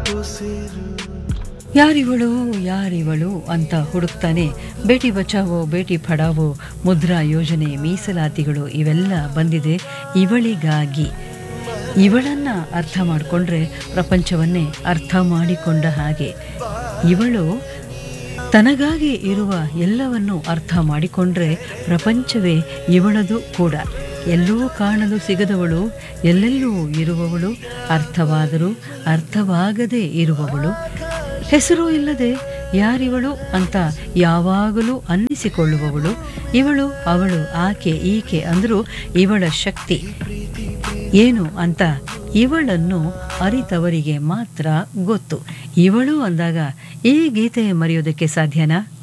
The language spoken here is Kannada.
ಯಾರಿವಳು ಯಾರಿವಳು ಅಂತ ಹುಡುಕ್ತಾನೆ ಬೇಟಿ ಬಚಾವೋ ಬೇಟಿ ಪಡಾವೋ ಮುದ್ರಾ ಯೋಜನೆ ಮೀಸಲಾತಿಗಳು ಇವೆಲ್ಲ ಬಂದಿದೆ ಇವಳಿಗಾಗಿ ಇವಳನ್ನ ಅರ್ಥ ಮಾಡಿಕೊಂಡ್ರೆ ಪ್ರಪಂಚವನ್ನೇ ಅರ್ಥ ಮಾಡಿಕೊಂಡ ಹಾಗೆ ಇವಳು ತನಗಾಗಿ ಇರುವ ಎಲ್ಲವನ್ನು ಅರ್ಥ ಮಾಡಿಕೊಂಡ್ರೆ ಪ್ರಪಂಚವೇ ಇವಳದು ಕೂಡ ಎಲ್ಲೂ ಕಾಣಲು ಸಿಗದವಳು ಎಲ್ಲೆಲ್ಲೂ ಇರುವವಳು ಅರ್ಥವಾದರೂ ಅರ್ಥವಾಗದೇ ಇರುವವಳು ಹೆಸರು ಇಲ್ಲದೆ ಯಾರಿವಳು ಅಂತ ಯಾವಾಗಲೂ ಅನ್ನಿಸಿಕೊಳ್ಳುವವಳು ಇವಳು ಅವಳು ಆಕೆ ಈಕೆ ಅಂದರೂ ಇವಳ ಶಕ್ತಿ ಏನು ಅಂತ ಇವಳನ್ನು ಅರಿತವರಿಗೆ ಮಾತ್ರ ಗೊತ್ತು ಇವಳು ಅಂದಾಗ ಈ ಗೀತೆ ಮರೆಯೋದಕ್ಕೆ ಸಾಧ್ಯನಾ